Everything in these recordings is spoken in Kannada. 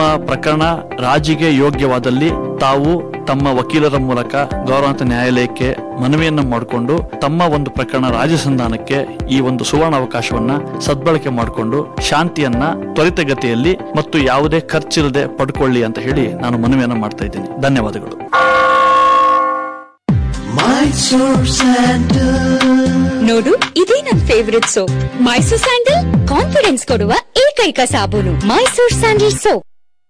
ಪ್ರಕರಣ ರಾಜಿಗೆ ಯೋಗ್ಯವಾದಲ್ಲಿ ತಾವು ತಮ್ಮ ವಕೀಲರ ಮೂಲಕ ಗೌರವಾಂತ ನ್ಯಾಯಾಲಯಕ್ಕೆ ಮನವಿಯನ್ನ ಮಾಡಿಕೊಂಡು ತಮ್ಮ ಒಂದು ಪ್ರಕರಣ ರಾಜಿ ಸಂಧಾನಕ್ಕೆ ಈ ಒಂದು ಸುವರ್ಣ ಅವಕಾಶವನ್ನ ಸದ್ಬಳಕೆ ಮಾಡಿಕೊಂಡು ಶಾಂತಿಯನ್ನ ತ್ವರಿತಗತಿಯಲ್ಲಿ ಮತ್ತು ಯಾವುದೇ ಖರ್ಚಿಲ್ಲದೆ ಪಡ್ಕೊಳ್ಳಿ ಅಂತ ಹೇಳಿ ನಾನು ಮನವಿಯನ್ನ ಮಾಡ್ತಾ ಇದ್ದೀನಿ ಧನ್ಯವಾದಗಳು ನೋಡು ಇದೇ ನನ್ favourite soap Mysore sandal confidence ಕೊಡುವ ಏಕೈಕ ಸಾಬೂನು ಮೈಸೂರ್ ಸ್ಯಾಂಡಲ್ ಸೋಪ್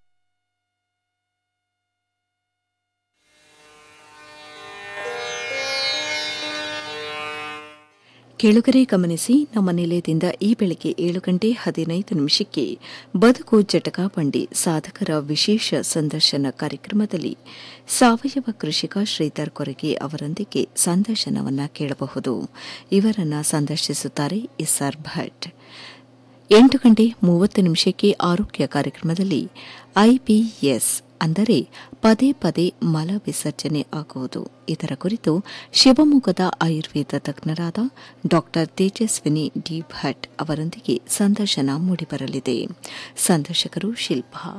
ಕೆಳಗರೆ ಗಮನಿಸಿ ನಮ್ಮ ನಿಲಯದಿಂದ ಈ ಬೆಳಗ್ಗೆ ಏಳು ಗಂಟೆ ಹದಿನೈದು ನಿಮಿಷಕ್ಕೆ ಬದುಕು ಜಟಕಾ ಬಂಡಿ ಸಾಧಕರ ವಿಶೇಷ ಸಂದರ್ಶನ ಕಾರ್ಯಕ್ರಮದಲ್ಲಿ ಸಾವಯವ ಕೃಷಿಕ ಶ್ರೀಧರ್ ಕೊರಗೆ ಅವರೊಂದಿಗೆ ಸಂದರ್ಶನವನ್ನ ಕೇಳಬಹುದು ಇವರನ್ನ ಸಂದರ್ಶಿಸುತ್ತಾರೆ ಎಸ್ಆರ್ ಭಟ್ ಎಂಟು ಗಂಟೆ ಮೂವತ್ತು ನಿಮಿಷಕ್ಕೆ ಆರೋಗ್ಯ ಕಾರ್ಯಕ್ರಮದಲ್ಲಿ ಐಪಿಎಸ್ ಅಂದರೆ ಪದೇ ಪದೇ ಮಲ ವಿಸರ್ಜನೆ ಆಗುವುದು ಇದರ ಕುರಿತು ಶಿವಮೊಗ್ಗದ ಆಯುರ್ವೇದ ತಜ್ಞರಾದ ಡಾಕ್ಟರ್ ತೇಜಸ್ವಿನಿ ಡಿ ಭಟ್ ಅವರೊಂದಿಗೆ ಸಂದರ್ಶನ ಮೂಡಿಬರಲಿದೆ ಸಂದರ್ಶಕರು ಶಿಲ್ಪಾ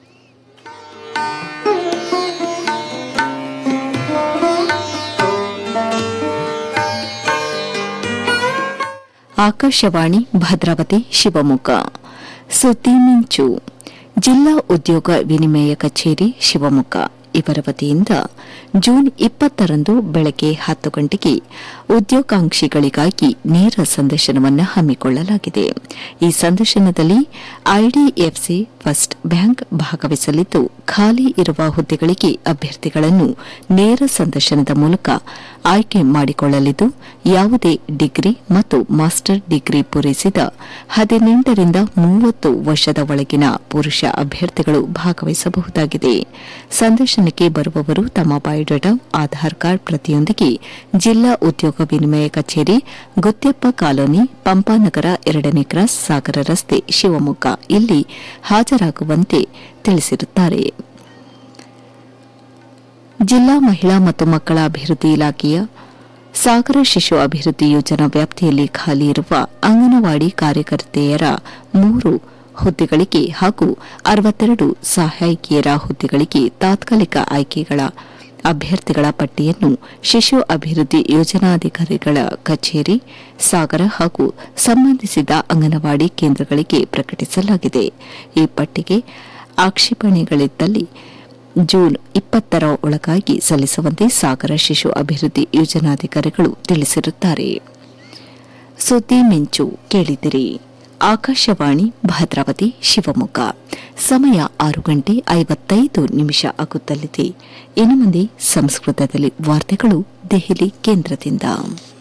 ಆಕಾಶವಾಣಿ ಭದ್ರಾವತಿ ಶಿವಮೊಗ್ಗ ಸುದ್ದಿ ಮಿಂಚು ಜಿಲ್ಲಾ ಉದ್ಯೋಗ ವಿನಿಮಯ ಕಚೇರಿ ಶಿವಮೊಗ್ಗ ಇವರ ವತಿಯಿಂದ ಜೂನ್ ಇಪ್ಪತ್ತರಂದು ಬೆಳಗ್ಗೆ ಹತ್ತು ಗಂಟೆಗೆ ಉದ್ಯೋಗಾಂಕ್ಷಿಗಳಿಗಾಗಿ ನೇರ ಸಂದರ್ಶನವನ್ನು ಹಮ್ಮಿಕೊಳ್ಳಲಾಗಿದೆ ಈ ಸಂದರ್ಶನದಲ್ಲಿ ಐಡಿಎಫ್ಸಿ ಫಸ್ಟ್ ಬ್ಯಾಂಕ್ ಭಾಗವಹಿಸಲಿದ್ದು ಖಾಲಿ ಇರುವ ಹುದ್ದೆಗಳಿಗೆ ಅಭ್ಯರ್ಥಿಗಳನ್ನು ನೇರ ಸಂದರ್ಶನದ ಮೂಲಕ ಆಯ್ಕೆ ಮಾಡಿಕೊಳ್ಳಲಿದ್ದು ಯಾವುದೇ ಡಿಗ್ರಿ ಮತ್ತು ಮಾಸ್ಟರ್ ಡಿಗ್ರಿ ಪೂರೈಸಿದ ಹದಿನೆಂಟರಿಂದ ಮೂವತ್ತು ವರ್ಷದ ಒಳಗಿನ ಪುರುಷ ಅಭ್ಯರ್ಥಿಗಳು ಭಾಗವಹಿಸಬಹುದಾಗಿದೆ ಸಂದರ್ಶನಕ್ಕೆ ಬರುವವರು ತಮ್ಮ ಬಯೋಡಾಟಾ ಆಧಾರ್ ಕಾರ್ಡ್ ಪ್ರತಿಯೊಂದಿಗೆ ಜಿಲ್ಲಾ ಉದ್ಯೋಗ ವಿನಿಮಯ ಕಚೇರಿ ಗುತ್ಯಪ್ಪ ಕಾಲೋನಿ ಪಂಪಾನಗರ ಎರಡನೇ ಕ್ರಾಸ್ ಸಾಗರ ರಸ್ತೆ ಶಿವಮೊಗ್ಗ ಇಲ್ಲಿ ಹಾಜರಾಗುವಂತೆ ತಿಳಿಸಿರುತ್ತಾರೆ ಜಿಲ್ಲಾ ಮಹಿಳಾ ಮತ್ತು ಮಕ್ಕಳ ಅಭಿವೃದ್ಧಿ ಇಲಾಖೆಯ ಸಾಗರ ಶಿಶು ಅಭಿವೃದ್ಧಿ ಯೋಜನಾ ವ್ಯಾಪ್ತಿಯಲ್ಲಿ ಖಾಲಿ ಇರುವ ಅಂಗನವಾಡಿ ಕಾರ್ಯಕರ್ತೆಯರ ಮೂರು ಹುದ್ದೆಗಳಿಗೆ ಹಾಗೂ ಅರವತ್ತೆರಡು ಸಹಾಯಕಿಯರ ಹುದ್ದೆಗಳಿಗೆ ತಾತ್ಕಾಲಿಕ ಆಯ್ಕೆಗಳ ಅಭ್ಯರ್ಥಿಗಳ ಪಟ್ಟಿಯನ್ನು ಶಿಶು ಅಭಿವೃದ್ಧಿ ಯೋಜನಾಧಿಕಾರಿಗಳ ಕಚೇರಿ ಸಾಗರ ಹಾಗೂ ಸಂಬಂಧಿಸಿದ ಅಂಗನವಾಡಿ ಕೇಂದ್ರಗಳಿಗೆ ಪ್ರಕಟಿಸಲಾಗಿದೆ ಈ ಪಟ್ಟಿಗೆ ಆಕ್ಷೇಪಣೆಗಳಿದ್ದಲ್ಲಿ ಜೂನ್ ಇಪ್ಪತ್ತರ ಒಳಗಾಗಿ ಸಲ್ಲಿಸುವಂತೆ ಸಾಗರ ಶಿಶು ಅಭಿವೃದ್ಧಿ ಯೋಜನಾಧಿಕಾರಿಗಳು ತಿಳಿಸಿರುತ್ತಾರೆ ಸುದ್ದಿ ಮಿಂಚು ಕೇಳಿದಿರಿ ಆಕಾಶವಾಣಿ ಭದ್ರಾವತಿ ಶಿವಮೊಗ್ಗ ಸಮಯ ಆರು ಗಂಟೆ ಐವತ್ತೈದು ನಿಮಿಷ ಆಗುತ್ತಲಿದೆ ಇನ್ನು ಮುಂದೆ ಸಂಸ್ಕೃತದಲ್ಲಿ ವಾರ್ತೆಗಳು ದೆಹಲಿ ಕೇಂದ್ರದಿಂದ